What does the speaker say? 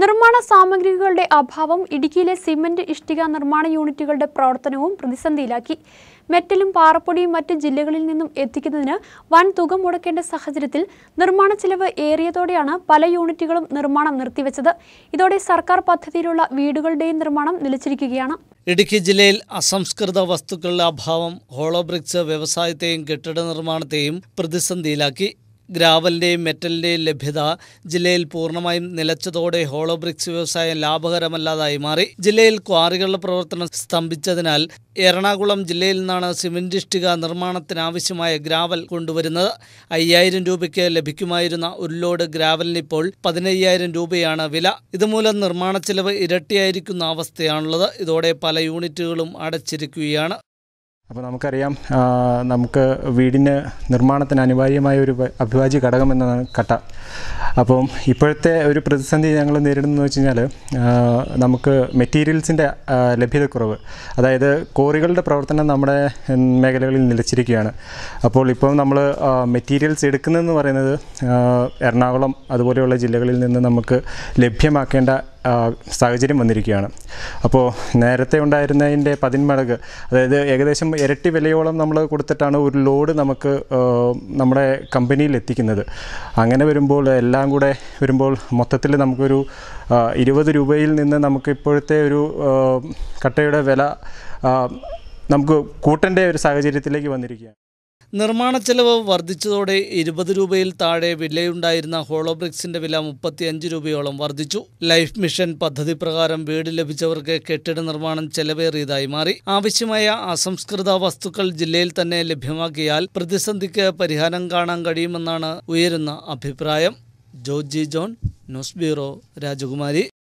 നിർമ്മാണ സാമഗ്രികളുടെ അഭാവം ഇടുക്കിയിലെ സിമന്റ് ഇഷ്ടിക നിർമ്മാണ യൂണിറ്റുകളുടെ പ്രവർത്തനവും പ്രതിസന്ധിയിലാക്കി മെറ്റലും പാറപ്പൊടിയും മറ്റ് ജില്ലകളിൽ നിന്നും എത്തിക്കുന്നതിന് വൻ തുക മുടക്കേണ്ട സാഹചര്യത്തിൽ നിർമ്മാണ ചെലവ് ഏറിയതോടെയാണ് പല യൂണിറ്റുകളും നിർമ്മാണം നിർത്തിവെച്ചത് ഇതോടെ സർക്കാർ പദ്ധതിയിലുള്ള വീടുകളുടെയും നിർമ്മാണം നിലച്ചിരിക്കുകയാണ് ഇടുക്കി ജില്ലയിൽ അസംസ്കൃത വസ്തുക്കളുടെ അഭാവം ഹോളോ ബ്രിക്സ് വ്യവസായത്തെയും കെട്ടിട നിർമ്മാണത്തെയും പ്രതിസന്ധിയിലാക്കി ഗ്രാവലിൻ്റെയും മെറ്റലിൻ്റെയും ലഭ്യത ജില്ലയിൽ പൂർണ്ണമായും നിലച്ചതോടെ ഹോളോ ബ്രിക്സ് വ്യവസായം ലാഭകരമല്ലാതായി മാറി ജില്ലയിൽ ക്വാറികളുടെ പ്രവർത്തനം സ്തംഭിച്ചതിനാൽ എറണാകുളം ജില്ലയിൽ നിന്നാണ് സിമന്റ് ഇഷ്ടിക നിർമ്മാണത്തിനാവശ്യമായ ഗ്രാവൽ കൊണ്ടുവരുന്നത് അയ്യായിരം രൂപയ്ക്ക് ലഭിക്കുമായിരുന്ന ഒരു ലോഡ് ഗ്രാവലിന് ഇപ്പോൾ പതിനയ്യായിരം രൂപയാണ് വില ഇതുമൂലം നിർമ്മാണ ചെലവ് ഇരട്ടിയായിരിക്കുന്ന അവസ്ഥയാണുള്ളത് ഇതോടെ പല യൂണിറ്റുകളും അടച്ചിരിക്കുകയാണ് അപ്പോൾ നമുക്കറിയാം ആ, നമുക്ക് വീടിന് നിർമ്മാണത്തിന് അനിവാര്യമായ ഒരു വ- അവിഭാജ്യ ഘടകം എന്നതാണ് കട്ട അപ്പം ഇപ്പോഴത്തെ ഒരു പ്രതിസന്ധി ഞങ്ങൾ നേരിടുന്നതെന്ന് വെച്ച് കഴിഞ്ഞാൽ നമുക്ക് മെറ്റീരിയൽസിൻ്റെ ലഭ്യതക്കുറവ് അതായത് കോറികളുടെ പ്രവർത്തനം നമ്മുടെ ഉം, മേഖലകളിൽ നിലച്ചിരിക്കുകയാണ് അപ്പോൾ ഇപ്പോൾ നമ്മൾ മെറ്റീരിയൽസ് എടുക്കുന്നതെന്ന് പറയുന്നത് ആ, എറണാകുളം അതുപോലെയുള്ള ജില്ലകളിൽ നിന്ന് നമുക്ക് ലഭ്യമാക്കേണ്ട ആ, സാഹചര്യം വന്നിരിക്കുകയാണ് അപ്പോൾ നേരത്തെ ഉണ്ടായിരുന്നതിൻ്റെ പതിന്മടങ്ങ് അതായത് ഏകദേശം ഇരട്ടി വിലയോളം നമ്മൾ കൊടുത്തിട്ടാണ് ഒരു ലോഡ് നമുക്ക് ആ, നമ്മുടെ കമ്പനിയിൽ എത്തിക്കുന്നത് അങ്ങനെ വരുമ്പോൾ എല്ലാം കൂടെ വരുമ്പോൾ മൊത്തത്തിൽ നമുക്കൊരു ആ, ഇരുപത് രൂപയിൽ നിന്ന് നമുക്ക് ഇപ്പോഴത്തെ ഒരു ആ, കട്ടയുടെ വില ആ, നമുക്ക് കൂട്ടേണ്ട ഒരു സാഹചര്യത്തിലേക്ക് വന്നിരിക്കുകയാണ് നിർമ്മാണ ചെലവ് വർദ്ധിച്ചതോടെ ഇരുപത് രൂപയിൽ താഴെ വിലയുണ്ടായിരുന്ന ഹോളോബ്രിക്സിന്റെ വില മുപ്പത്തിയഞ്ച് രൂപയോളം വർദ്ധിച്ചു ലൈഫ് മിഷൻ പദ്ധതി പ്രകാരം വീട് ലഭിച്ചവർക്ക് കെട്ടിട നിർമ്മാണം ചെലവേറിയതായി മാറി ആവശ്യമായ അസംസ്കൃത വസ്തുക്കൾ ജില്ലയിൽ തന്നെ ലഭ്യമാക്കിയാൽ പ്രതിസന്ധിക്ക് പരിഹാരം കാണാൻ കഴിയുമെന്നാണ് ഉയരുന്ന അഭിപ്രായം ജോർജി ജോൺ ന്യൂസ് ബ്യൂറോ രാജകുമാരി